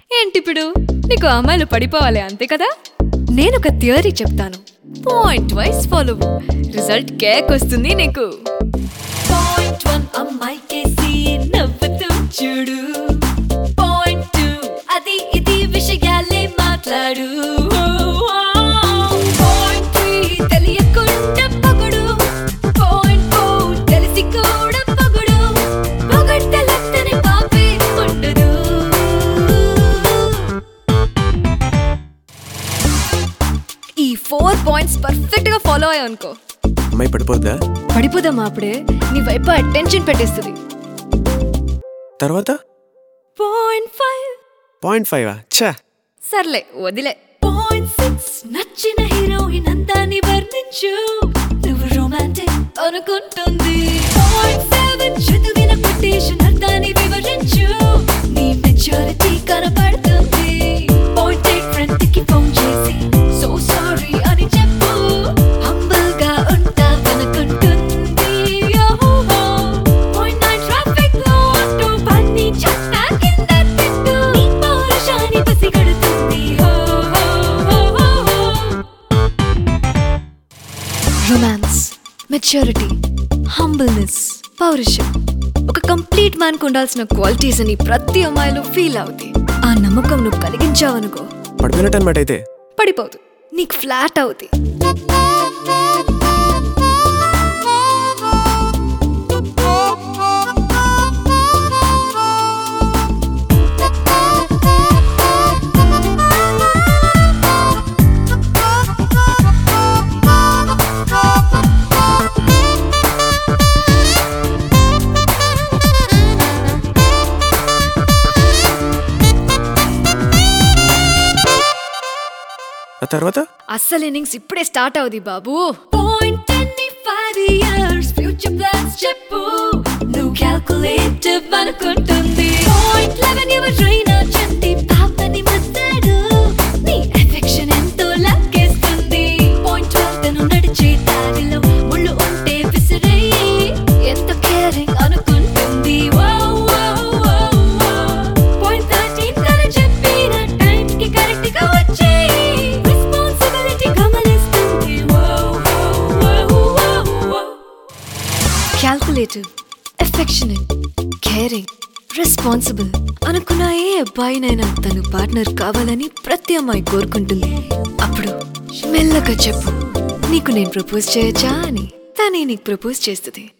ఏంటిప్పుడు నీకు అమ్మాయిలు పడిపోవాలి అంతే కదా నేను ఒక థియరీ చెప్తాను పాయింట్ వైస్ ఫాలో రిజల్ట్ కేక్ వస్తుంది నీకు పాయింట్ వన్ అమ్మాయికేసి నవ్వుతూ చూడు పాయింట్ టూ అది ఇది విషయాలే మాట్లాడు పాయింట్ త్రీ తెలియకుండా పొగుడు పాయింట్ ఫోర్ తెలిసి కూడా పొగుడు పొగడ్తలత్తని పాపే ఉండదు ఈ ఫోర్ పాయింట్స్ పర్ఫెక్ట్ గా ఫాలో అయ్యా అనుకో అమ్మాయి పడిపోద్దా పడిపోదామా అప్పుడే నీ వైపు అటెన్షన్ పెట్టేస్తుంది తర్వాత పాయింట్ ఫైవ్ పాయింట్ ఫైవ్ ఛా సర్లే వదిలే పాయింట్ సిక్స్ నచ్చిన హీరోయిన్ అంతాన్ని వర్ణించు నువ్వు రొమాంటిక్ అనుకుంటుంది పాయింట్ సెవెన్ చదివిన కొటేషన్ అర్థాన్ని వివరించు నీ మెచ్యూరిటీ కనపడుతుంది పాయింట్ ఎయిట్ ఫ్రెండ్ కి ఫోన్ చేసి సో సారీ అని చెప్పు హంబల్ గా ఉంటావనుకుంటుంది పాయింట్ నైన్ ట్రాఫిక్ లో అంటూ పన్ని చట్టా కింద తిట్టు నీ పౌరుషాన్ని పసిగడుతుంది హో హో హో హో హో రొమాన్స్ మెచ్యూరిటీ హంబుల్నెస్ పౌరుషం ఒక కంప్లీట్ మ్యాన్కు ఉండాల్సిన క్వాలిటీస్ అని ప్రతి అమ్మాయిలు ఫీల్ అవుతాయి ఆ నమ్మకం నువ్వు కలిగించావనుకో పడిపోయినట్టు అనమాట అయితే పడిపోదు నీకు ఫ్లాట్ అవుతాయి ఆ తర్వాత అస్సలు ఇన్నింగ్స్ ఇప్పుడే స్టార్ట్ అవుది బాబు point five years future plans చెప్పు నువ్వు క్యాల్కులేటివ్ అనుకుంటుంది పాయింట్ లెవెన్ ఎవరైనా చంటి పాపని మస్తాడు నీ ఎఫెక్షన్ ఎంతో లక్కేస్తుంది పాయింట్ ట్వెల్వ్ తను నడిచే దారిలో ముళ్ళు ఉంటే విసిరేయి ఎంత కేరింగ్ అనుకుంటుంది పాయింట్ థర్టీన్ తను చెప్పిన టైం కి కరెక్ట్ గా వచ్చేయి రెస్పాన్సిబిలిటీ గమనిస్తుంది క్యాల్కులేటివ్ ఎఫెక్షనెట్ కేరింగ్ రెస్పాన్సిబుల్ అనుకున్న ఏ అబ్బాయినైనా తను పార్ట్నర్ కావాలని ప్రతి అమ్మాయి కోరుకుంటుంది అప్పుడు మెల్లగా చెప్పు నీకు నేను ప్రపోజ్ చేయొచ్చా అని తనే నీకు ప్రపోజ్ చేస్తుంది